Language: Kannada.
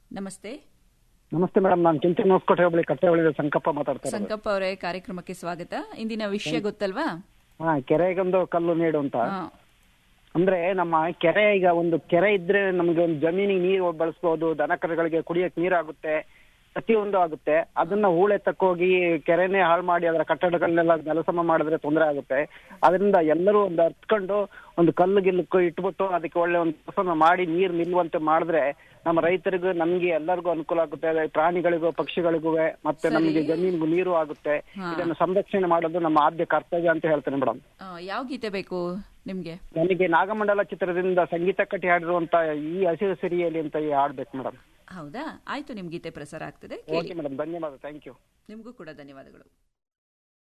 ನಮಸ್ತೆ ನಮಸ್ತೆ ಮೇಡಮ್ ನಾನು ಕೆಂಚನ ಹೊಸಕೋಟೆ ಹೋಬಳಿ ಕಟ್ಟೆ ಸಂಕಪ್ಪ ಮಾತಾಡ್ತಾ ಇರೋದು ಸಂಕಪ್ಪ ಅವರೇ ಕಾರ್ಯಕ್ರಮಕ್ಕೆ ಸ್ವಾಗತ ಇಂದಿನ ವಿಷಯ ಗೊತ್ತಲ್ವಾ ಹಾ ಕೆರೆಗೊಂದು ಕಲ್ಲು ನೀಡು ಅಂತ ಹಾ. ಅಂದ್ರೆ ನಮ್ಮ ಕೆರೆ ಈಗ ಒಂದು ಕೆರೆ ಇದ್ರೆ ನಮ್ಗೆ ಒಂದು ಜಮೀನಿಗೆ ನೀರು ಬಳಸ್ಬೋದು ದನ ಕರುಗಳಿಗೆ ಕುಡಿಯಕ್ ನೀರಾಗುತ್ತೆ ಪ್ರತಿಯೊಂದು ಆಗುತ್ತೆ ಅದನ್ನ ಹೂಳೆತ್ತಕ್ಕೋಗಿ ಕೆರೆನೇ ಹಾಳು ಮಾಡಿ ಅದರ ಕಟ್ಟಡಗಳನ್ನೆಲ್ಲ ನೆಲಸಮ ಮಾಡಿದ್ರೆ ತೊಂದರೆ ಆಗುತ್ತೆ ಅದರಿಂದ ಎಲ್ಲರೂ ಒಂದು ಅರ್ತ್ಕೊಂಡು ಒಂದು ಕಲ್ಲು ಗಿಲ್ಲು ಇಟ್ಬಿಟ್ಟು ಅದಕ್ಕೆ ಒಳ್ಳೆ ಒಂದು ಕೆಲಸನ ಮಾಡಿ ನೀರು ನಿಲ್ಲುವಂತೆ ಮಾಡಿದ್ರೆ ನಮ್ಮ ರೈತರಿಗೂ ನಮ್ಗೆ ಎಲ್ಲರಿಗೂ ಅನುಕೂಲ ಆಗುತ್ತೆ ಅದೇ ಪ್ರಾಣಿಗಳಿಗೂ ಪಕ್ಷಿಗಳಿಗೂ ಮತ್ತೆ ನಮ್ಗೆ ಜಮೀನಿಗೂ ನೀರು ಆಗುತ್ತೆ ಇದನ್ನು ಸಂರಕ್ಷಣೆ ಮಾಡೋದು ನಮ್ಮ ಆದ್ಯ ಕರ್ತವ್ಯ ಅಂತ ಹೇಳ್ತೇನೆ ಮೇಡಮ್ ಆ, ಯಾವ ಗೀತೆ ಬೇಕು ನಿಮ್ಗೆ ನನಗೆ ನಾಗಮಂಡಲ ಚಿತ್ರದಿಂದ ಸಂಗೀತ ಕಟ್ಟಿ ಹಾಡಿರುವಂತ ಈ ಹಸಿರು ಸಿರಿಯಲ್ಲಿ ಅಂತ ಈ ಹಾಡ್ಬೇಕು ಮೇಡಮ್ ಹೌದಾ ಆಯ್ತು ನಿಮ್ ಗೀತೆ ಪ್ರಸಾರ ಆಗ್ತದೆ ಓಕೆ ಮೇಡಮ್ ಧನ್ಯವಾದ ಥ್ಯಾಂಕ್ ಯು ನಿಮಗೂ ಕೂಡ ಧನ್ಯವಾದಗಳು